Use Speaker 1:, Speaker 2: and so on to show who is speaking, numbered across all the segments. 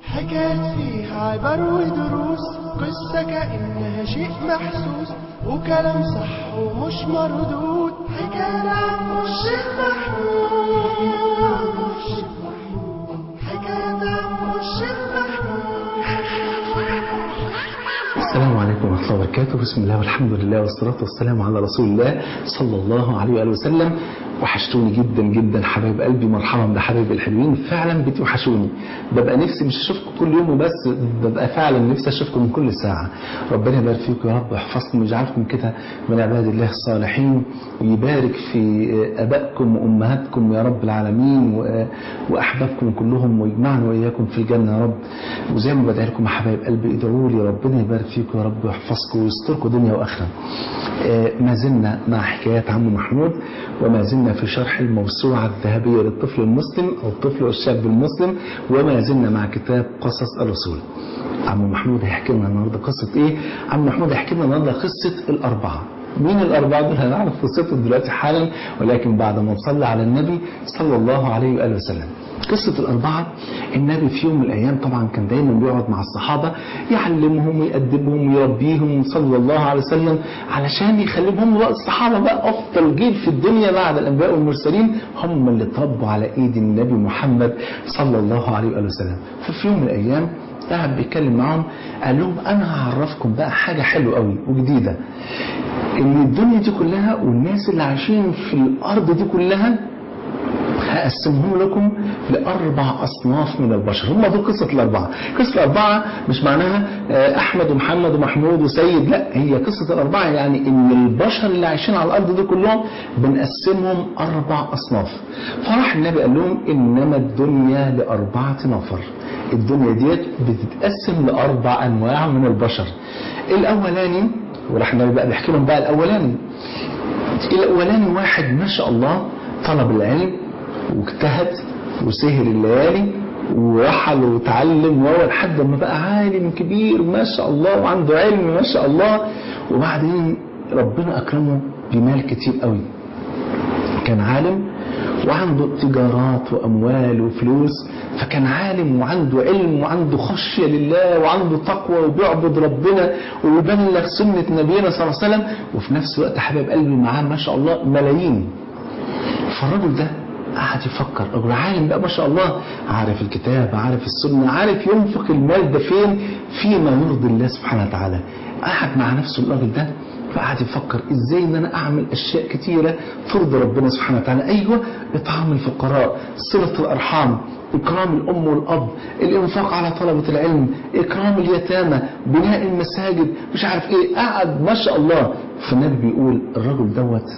Speaker 1: حكايات فيها عبر ودروس قصة كأنها شيء محسوس وكلام صح ومش مردود حكاية عن الشيخ محمود حكاية عن الشيخ
Speaker 2: السلام عليكم ورحمة الله وبركاته بسم الله والحمد لله والصلاة والسلام على رسول الله صلى الله عليه وآله وسلم وحشتوني جدا جدا حبايب قلبي مرحبا بحبايب الحلوين فعلا بتوحشوني ببقى نفسي مش اشوفكم كل يوم وبس ببقى فعلا نفسي اشوفكم من كل ساعة ربنا يبارك فيكم يا رب ويحفظكم ويجعلكم كده من عباد الله الصالحين ويبارك في ابائكم وامهاتكم يا رب العالمين و- واحبابكم كلهم ويجمعنا واياكم في الجنة يا رب وزي ما بدعي لكم يا حبايب قلبي ادعوا لي ربنا يبارك فيكم يا رب ويحفظكم ويستركم دنيا واخره آه، ما زلنا مع حكايات عم محمود وما زلنا في شرح الموسوعة الذهبية للطفل المسلم أو الطفل والشاب المسلم وما زلنا مع كتاب قصص الرسول عم محمود هيحكي لنا النهارده قصة إيه؟ عم محمود هيحكي لنا النهارده قصة الأربعة مين الأربعة دول هنعرف قصتهم دلوقتي حالا ولكن بعد ما نصلي على النبي صلى الله عليه وآله وسلم قصة الأربعة النبي في يوم من الأيام طبعا كان دايما بيقعد مع الصحابة يعلمهم ويأدبهم ويربيهم صلى الله عليه وسلم علشان يخليهم بقى الصحابة بقى أفضل جيل في الدنيا بعد الأنبياء والمرسلين هم اللي اتربوا على إيد النبي محمد صلى الله عليه وآله وسلم ففي يوم من الأيام قاعد بيتكلم معاهم قال لهم أنا هعرفكم بقى حاجة حلوة قوي وجديدة إن الدنيا دي كلها والناس اللي عايشين في الأرض دي كلها هقسمهم لكم لأربع أصناف من البشر هم دول قصة الأربعة قصة الأربعة مش معناها آه، أحمد ومحمد ومحمود وسيد لا هي قصة الأربعة يعني إن البشر اللي عايشين على الأرض دي كلهم بنقسمهم أربع أصناف فراح النبي قال لهم إنما الدنيا لأربعة نفر الدنيا ديت بتتقسم لأربع أنواع من البشر الأولاني وراح النبي بقى بيحكي لهم بقى الأولاني الأولاني واحد ما شاء الله طلب العلم واجتهد وسهر الليالي ورحل وتعلم وهو لحد ما بقى عالم كبير ما شاء الله وعنده علم ما شاء الله وبعدين ربنا أكرمه بمال كتير قوي كان عالم وعنده تجارات وأموال وفلوس فكان عالم وعنده علم وعنده خشية لله وعنده تقوى وبيعبد ربنا ويبلغ سنة نبينا صلى الله عليه وسلم وفي نفس الوقت حبيب قلبي معاه ما شاء الله ملايين فالراجل ده قعد يفكر رجل عالم بقى ما شاء الله عارف الكتاب عارف السنة عارف ينفق المال ده فين فيما يرضي الله سبحانه وتعالى قعد مع نفسه الراجل ده فقعد يفكر ازاي ان انا اعمل اشياء كتيرة ترضي ربنا سبحانه وتعالى ايوه اطعام الفقراء صلة الارحام اكرام الام والاب الانفاق على طلبة العلم اكرام اليتامى بناء المساجد مش عارف ايه قعد ما شاء الله فالنبي بيقول الرجل دوت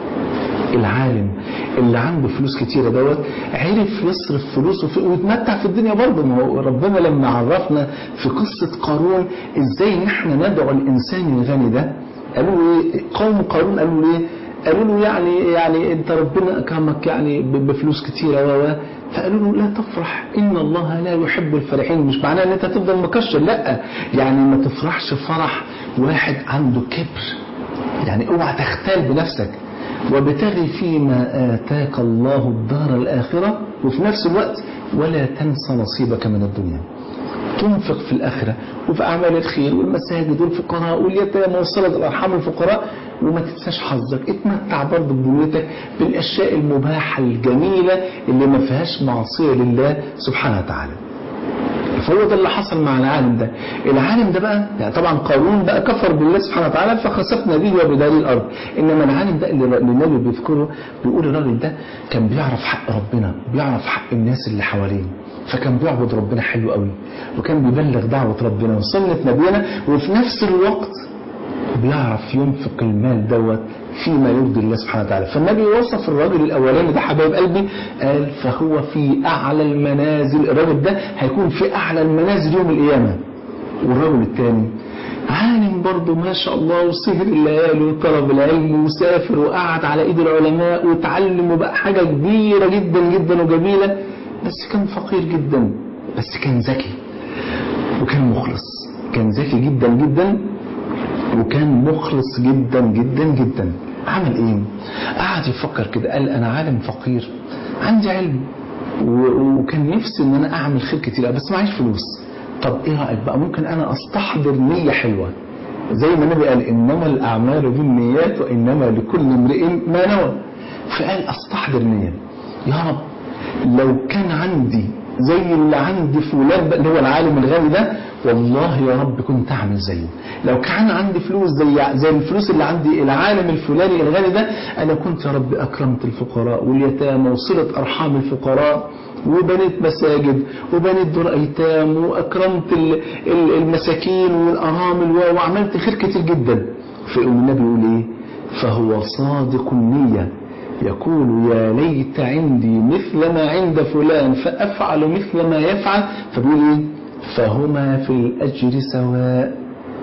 Speaker 2: العالم اللي عنده فلوس كتيرة دوت عرف يصرف فلوسه في ويتمتع في الدنيا برضه ما هو ربنا لما عرفنا في قصة قارون ازاي ان احنا ندعو الانسان الغني ده قالوا له ايه قوم قارون قالوا له ايه قالوا له يعني يعني انت ربنا اكرمك يعني ب- بفلوس كتيرة و و فقالوا له لا تفرح ان الله لا يحب الفرحين مش معناه ان انت تفضل مكشر لا يعني ما تفرحش فرح واحد عنده كبر يعني اوعى تختال بنفسك وابتغي فيما آتاك الله الدار الآخرة وفي نفس الوقت ولا تنسى نصيبك من الدنيا تنفق في الآخرة وفي أعمال الخير والمساجد والفقراء واليتامى وصلة الأرحام الفقراء وما تنساش حظك اتمتع برضه بدنيتك بالأشياء المباحة الجميلة اللي ما فيهاش معصية لله سبحانه وتعالى فهو ده اللي حصل مع العالم ده العالم ده بقى يعني طبعا قارون بقى كفر بالله سبحانه وتعالى فخسفنا به وبدار الارض انما العالم ده اللي اللي النبي بيذكره بيقول الراجل ده كان بيعرف حق ربنا بيعرف حق الناس اللي حواليه فكان بيعبد ربنا حلو قوي وكان بيبلغ دعوة ربنا وسنة نبينا وفي نفس الوقت بيعرف ينفق المال دوت فيما يرضي الله سبحانه وتعالى فالنبي وصف الراجل الاولاني ده حبايب قلبي قال فهو في اعلى المنازل الراجل ده هيكون في اعلى المنازل يوم القيامه والراجل الثاني عالم برضه ما شاء الله وسهر الليالي وطلب العلم وسافر وقعد على ايد العلماء وتعلم وبقى حاجه كبيره جدا جدا وجميله بس كان فقير جدا بس كان ذكي وكان مخلص كان ذكي جدا جدا وكان مخلص جدا جدا جدا عمل ايه قعد يفكر كده قال انا عالم فقير عندي علم و- وكان نفسي ان انا اعمل خير كتير أوي، بس معيش فلوس طب ايه رايك بقى ممكن انا استحضر نيه حلوه زي ما النبي قال انما الاعمال بالنيات وانما لكل امرئ ما نوى فقال استحضر نيه يا رب لو كان عندي زي اللي عند فلان بقى اللي هو العالم الغني ده والله يا رب كنت اعمل زيه لو كان عندي فلوس زي زي الفلوس اللي عندي العالم الفلاني الغني ده انا كنت يا رب اكرمت الفقراء واليتامى وصلت ارحام الفقراء وبنيت مساجد وبنيت دور ايتام واكرمت ال- ال- المساكين والارامل و- وعملت خير كتير جدا فيقوم النبي يقول ايه فهو صادق النيه يقول يا ليت عندي مثل ما عند فلان فأفعل مثل ما يفعل فبيقول إيه فهما في الأجر سواء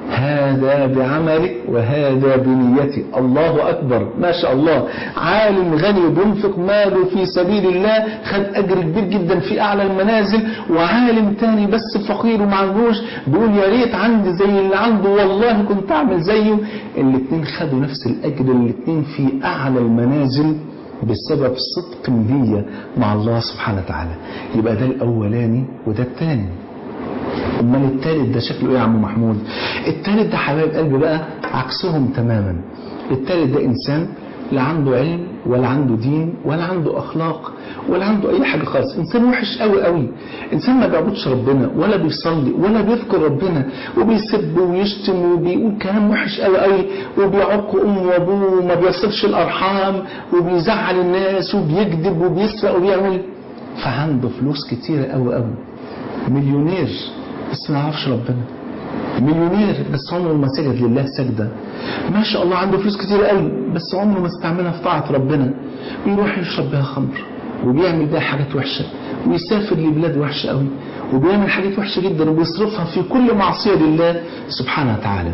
Speaker 2: هذا بعمله وهذا بنيته الله أكبر ما شاء الله عالم غني بينفق ماله في سبيل الله خد أجر كبير جدا في أعلى المنازل وعالم تاني بس فقير وما عندوش بيقول يا ريت عندي زي اللي عنده والله كنت أعمل زيه الاثنين خدوا نفس الأجر الاثنين في أعلى المنازل بسبب صدق النية مع الله سبحانه وتعالى يبقى ده الأولاني وده الثاني امال التالت ده شكله ايه يا عم محمود التالت ده حبايب قلبي بقى عكسهم تماما التالت ده انسان لا عنده علم ولا عنده دين ولا عنده اخلاق ولا عنده اي حاجه خالص انسان وحش قوي قوي انسان ما بيعبدش ربنا ولا بيصلي ولا بيذكر ربنا وبيسب ويشتم وبيقول كلام وحش قوي قوي وبيعق امه وابوه وما بيصلش الارحام وبيزعل الناس وبيكذب وبيسرق وبيعمل فعنده فلوس كتيره قوي قوي مليونير بس ما يعرفش ربنا مليونير بس عمره ما سجد لله سجدة ما شاء الله عنده فلوس كتير قوي بس عمره ما استعملها في طاعة ربنا ويروح يشرب بيها خمر وبيعمل بيها حاجات وحشة ويسافر لبلاد وحشة قوي وبيعمل حاجات وحشة جدا وبيصرفها في كل معصية لله سبحانه وتعالى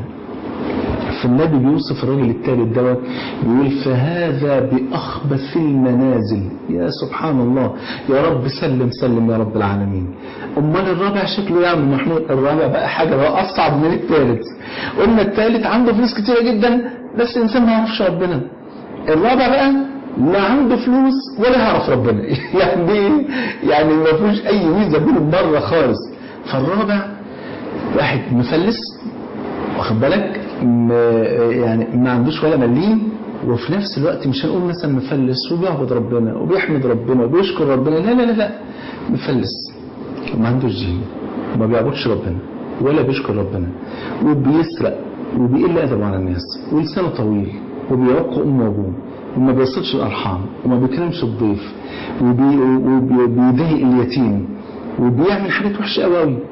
Speaker 2: فالنبي بيوصف الراجل الثالث دوت بيقول فهذا بأخبث المنازل يا سبحان الله يا رب سلم سلم يا رب العالمين أمال الرابع شكله يا عم محمود الرابع بقى حاجة بقى أصعب من الثالث قلنا الثالث عنده فلوس كتيرة جدا بس إنسان ما يعرفش ربنا الرابع بقى لا عنده فلوس ولا يعرف ربنا يعني إيه؟ يعني ما فيهوش أي ميزة بينهم بره خالص فالرابع واحد مفلس واخد بالك م- يعني ما عندوش ولا مليم وفي نفس الوقت مش هنقول مثلا مفلس وبيعبد ربنا وبيحمد ربنا وبيشكر ربنا لا لا لا لا مفلس وما عندوش دين وما بيعبدش ربنا ولا بيشكر ربنا وبيسرق وبيقل ادبه على الناس ولسانه طويل وبيعق امه وابوه وما بيصلش الارحام وما بيكرمش الضيف وبي- وبيضايق اليتيم وبيعمل حاجات وحشه قوي قوي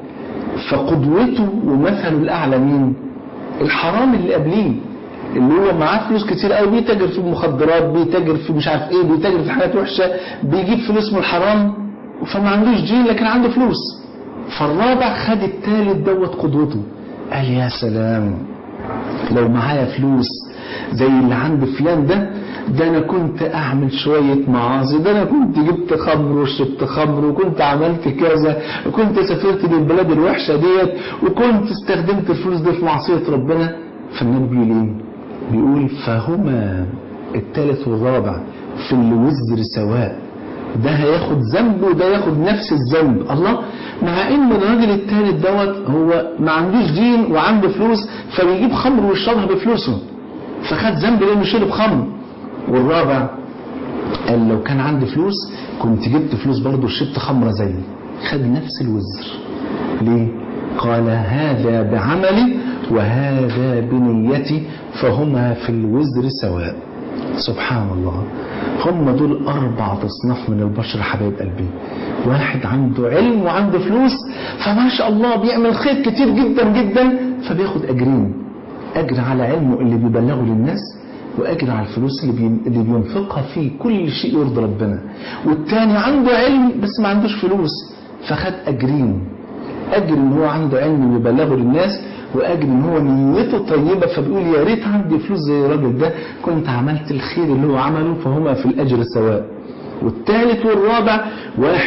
Speaker 2: فقدوته ومثله الاعلى مين الحرام اللي قبليه اللي هو معاه فلوس كتير قوي بيتاجر في المخدرات بيتاجر في مش عارف ايه بيتاجر في حاجات وحشه بيجيب فلوس من الحرام فما عندوش دين لكن عنده فلوس فالرابع خد التالت دوت قدوته قال يا سلام لو معايا فلوس زي اللي عند فلان ده ده انا كنت اعمل شوية معاصي ده انا كنت جبت خمر وشربت خمر وكنت عملت كذا وكنت سافرت للبلاد الوحشة ديت وكنت استخدمت الفلوس دي في معصية ربنا فالنبي بيقول ايه بيقول فهما الثالث والرابع في الوزر سواء ده هياخد ذنب وده ياخد نفس الذنب الله مع ان الراجل الثالث دوت هو ما عندوش دين وعنده فلوس فبيجيب خمر ويشربها بفلوسه فخد ذنب لانه شرب خمر والرابع قال لو كان عندي فلوس كنت جبت فلوس برضه وشربت خمره زيي خد نفس الوزر ليه قال هذا بعملي وهذا بنيتي فهما في الوزر سواء سبحان الله هم دول أربع أصناف من البشر يا حبايب قلبي واحد عنده علم وعنده فلوس فما شاء الله بيعمل خير كتير جدا جدا فبياخد أجرين أجر على علمه اللي بيبلغه للناس وأجر على الفلوس اللي, بي... اللي بينفقها في كل شيء يرضي ربنا والتاني عنده علم بس ما عندوش فلوس فخد أجرين أجر إن هو عنده علم بيبلغه للناس واجر ان هو نيته طيبه فبيقول يا ريت عندي فلوس زي الراجل ده كنت عملت الخير اللي هو عمله فهما في الاجر سواء والثالث والرابع واحد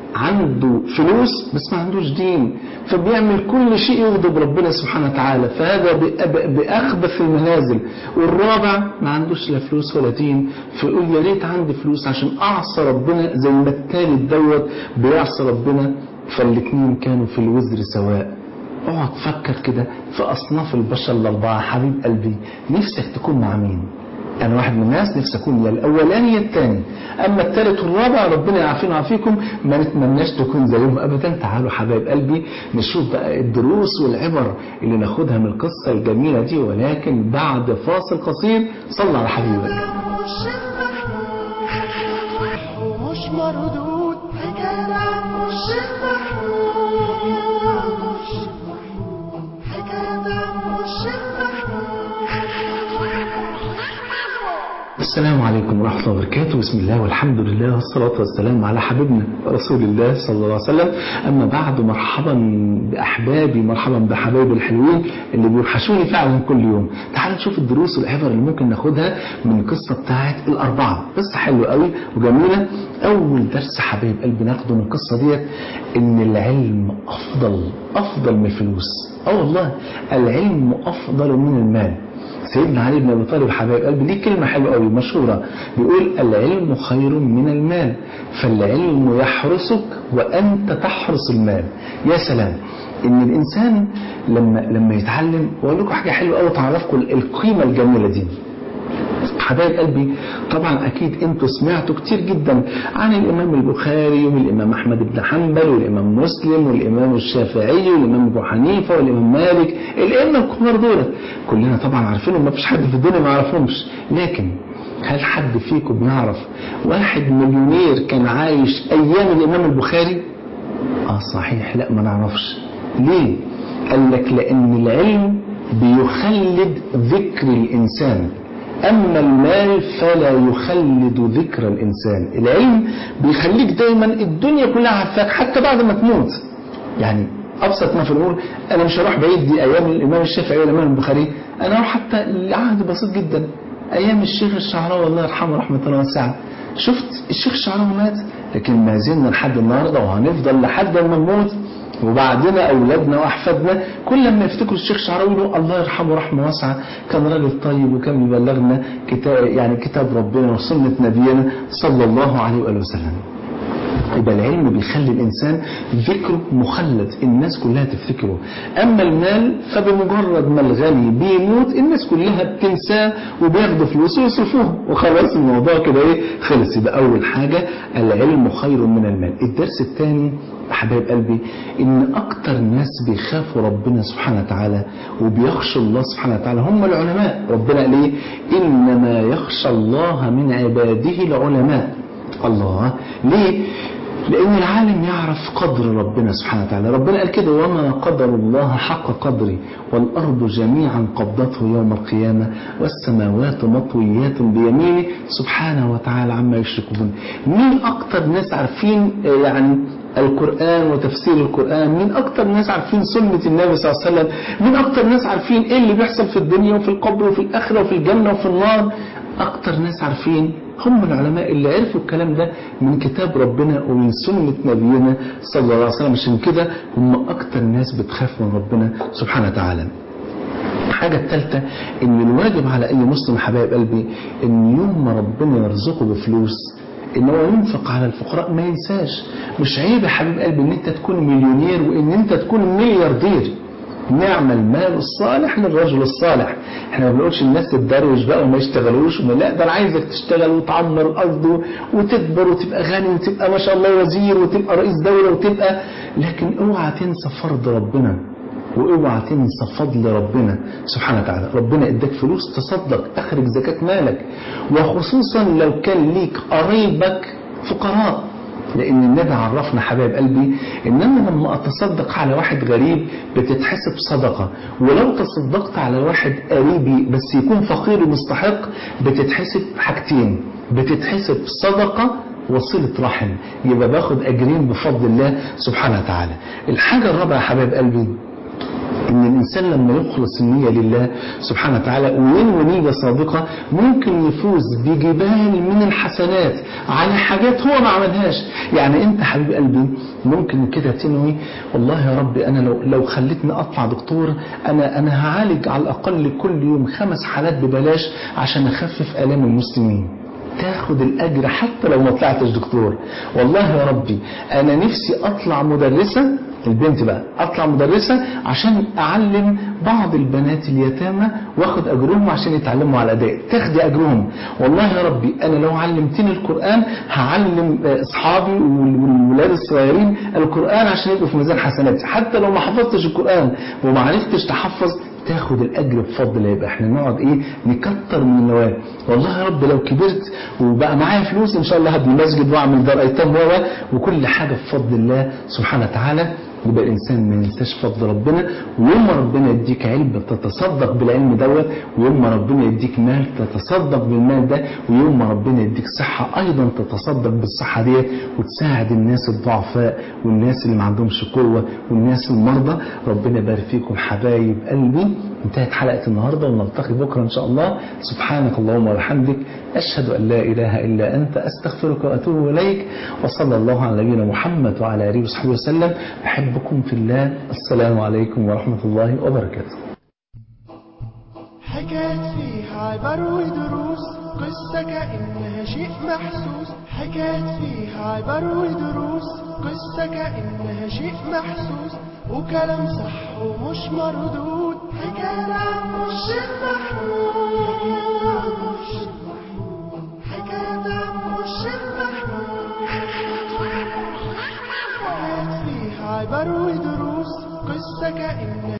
Speaker 2: عنده فلوس بس ما عندوش دين فبيعمل كل شيء يغضب ربنا سبحانه وتعالى فهذا بأخبث المنازل والرابع ما عندوش لا فلوس ولا دين فيقول يا ريت عندي فلوس عشان أعصى ربنا زي ما التالت دوت بيعصى ربنا فالاتنين كانوا في الوزر سواء اقعد فكر كده في أصناف البشر الأربعة حبيب قلبي نفسك تكون مع مين أنا واحد من الناس نفسي أكون يا الأولاني يا الثاني أما الثالث والرابع ربنا يعافينا ويعافيكم ما نتمناش تكون زيهم أبدا تعالوا حبايب قلبي نشوف بقى الدروس والعبر اللي ناخدها من القصة الجميلة دي ولكن بعد فاصل قصير صلى على حبيبك
Speaker 1: ومش مردود حكاية مش محمود حكاية مش
Speaker 2: السلام عليكم ورحمة الله وبركاته بسم الله والحمد لله والصلاة والسلام على حبيبنا رسول الله صلى الله عليه وسلم أما بعد مرحبا بأحبابي مرحبا بحبايبي الحلوين اللي بيوحشوني فعلا كل يوم تعالوا نشوف الدروس والعبر اللي ممكن ناخدها من القصة بتاعت الأربعة قصة حلوة قوي وجميلة أول درس حبايب قلبي ناخده من القصة ديت إن العلم أفضل أفضل من الفلوس أه والله العلم أفضل من المال سيدنا علي بن ابي طالب حبايب قلبي ليه كلمه حلوه قوي مشهوره بيقول العلم خير من المال فالعلم يحرسك وانت تحرس المال يا سلام ان الانسان لما لما يتعلم واقول لكم حاجه حلوه قوي تعرفكم القيمه الجميله دي حبايب قلبي طبعا اكيد انتوا سمعتوا كتير جدا عن الامام البخاري والامام احمد بن حنبل والامام مسلم والامام الشافعي والامام ابو حنيفه والامام مالك الائمه الكبار دول كلنا طبعا عارفينهم ما فيش حد في الدنيا ما يعرفهمش لكن هل حد فيكم يعرف واحد مليونير كان عايش ايام الامام البخاري اه صحيح لا ما نعرفش ليه قال لك لان العلم بيخلد ذكر الانسان أما المال فلا يخلد ذكر الإنسان العلم بيخليك دايما الدنيا كلها عارفاك حتى بعد ما تموت يعني أبسط ما في الأمور أنا مش هروح بعيد دي أيام الإمام الشافعي والإمام البخاري أنا أروح حتى لعهد بسيط جدا أيام الشيخ الشعراوي الله يرحمه رحمة الله واسعة شفت الشيخ الشعراوي مات لكن ما زلنا لحد النهارده وهنفضل لحد ما نموت وبعدنا أولادنا وأحفادنا كل ما يفتكروا الشيخ شعراوي له الله يرحمه رحمة واسعة كان راجل طيب وكان يبلغنا كتاب يعني كتاب ربنا وسنة نبينا صلى الله عليه وآله وسلم يبقى العلم بيخلي الإنسان ذكره مخلد الناس كلها تفتكره أما المال فبمجرد ما الغني بيموت الناس كلها بتنساه وبياخدوا فلوسه ويصرفوها وخلاص الموضوع كده إيه خلص يبقى أول حاجة العلم خير من المال الدرس الثاني حبايب قلبي ان اكتر ناس بيخافوا ربنا سبحانه وتعالى وبيخشوا الله سبحانه وتعالى هم العلماء ربنا قال ايه انما يخشى الله من عباده العلماء الله ليه لأن العالم يعرف قدر ربنا سبحانه وتعالى ربنا قال كده وما قدر الله حق قدره والأرض جميعا قبضته يوم القيامة والسماوات مطويات بيمينه سبحانه وتعالى عما يشركون مين أكتر ناس عارفين يعني القرآن وتفسير القرآن مين أكتر ناس عارفين سنة النبي صلى الله عليه وسلم مين أكتر ناس عارفين إيه اللي بيحصل في الدنيا وفي القبر وفي الآخرة وفي الجنة وفي النار أكتر ناس عارفين هم العلماء اللي عرفوا الكلام ده من كتاب ربنا ومن سنة نبينا صلى الله عليه وسلم عشان كده هم أكتر ناس بتخاف من ربنا سبحانه وتعالى الحاجة الثالثة ان الواجب على اي مسلم حبايب قلبي ان يوم ما ربنا يرزقه بفلوس ان هو ينفق على الفقراء ما ينساش مش عيب يا حبيب قلبي ان انت تكون مليونير وان انت تكون ملياردير نعم المال الصالح للرجل الصالح احنا ما بنقولش الناس تتدروش بقى وما يشتغلوش وما لا ده انا عايزك تشتغل وتعمر الارض وتكبر وتبقى غني وتبقى ما شاء الله وزير وتبقى رئيس دولة وتبقى لكن اوعى تنسى فرض ربنا واوعى تنسى فضل ربنا سبحانه وتعالى ربنا اداك فلوس تصدق اخرج زكاة مالك وخصوصا لو كان ليك قريبك فقراء لأن النبي عرفنا حبايب قلبي إن أنا لما أتصدق على واحد غريب بتتحسب صدقة ولو تصدقت على واحد قريبي بس يكون فقير ومستحق بتتحسب حاجتين بتتحسب صدقة وصلة رحم يبقى باخد أجرين بفضل الله سبحانه وتعالى الحاجة الرابعة يا حبايب قلبي ان الانسان لما يخلص النية لله سبحانه وتعالى وينوي نية صادقة ممكن يفوز بجبال من الحسنات على حاجات هو ما عملهاش يعني انت حبيب قلبي ممكن كده تنوي والله يا رب انا لو لو خلتني اطلع دكتور انا انا هعالج على الاقل كل يوم خمس حالات ببلاش عشان اخفف الام المسلمين تاخد الأجر حتى لو ما طلعتش دكتور والله يا ربي أنا نفسي أطلع مدرسة البنت بقى أطلع مدرسة عشان أعلم بعض البنات اليتامى واخد أجرهم عشان يتعلموا على الأداء تاخدي أجرهم والله يا ربي أنا لو علمتني القرآن هعلم أصحابي والولاد الصغيرين القرآن عشان يبقوا في ميزان حسناتي حتى لو ما حفظتش القرآن وما عرفتش تحفظ تاخد الاجر بفضل الله يبقى احنا نقعد ايه نكتر من النواه والله يا رب لو كبرت وبقى معايا فلوس ان شاء الله هبني مسجد واعمل دار ايتام و وكل حاجه بفضل الله سبحانه وتعالى يبقى الانسان ما ينساش فضل ربنا ويوم ما ربنا يديك علم تتصدق بالعلم دوت ويوم ما ربنا يديك مال تتصدق بالمال ده ويوم ما ربنا يديك صحه ايضا تتصدق بالصحه ديت وتساعد الناس الضعفاء والناس اللي ما عندهمش قوه والناس المرضى ربنا يبارك فيكم حبايب قلبي انتهت حلقه النهارده ونلتقي بكره ان شاء الله سبحانك اللهم وبحمدك اشهد ان لا اله الا انت استغفرك واتوب اليك وصلى الله على نبينا محمد وعلى اله وصحبه وسلم احبكم في الله السلام عليكم ورحمه الله وبركاته
Speaker 1: حكايات فيها عبر ودروس قصة كأنها شيء محسوس حكايات فيها عبر ودروس قصة كأنها شيء محسوس وكلام صح ومش مردود حكاية عن الشيخ محمود حكاية عن الشيخ محمود حكايات فيها عبر ودروس قصة كأنها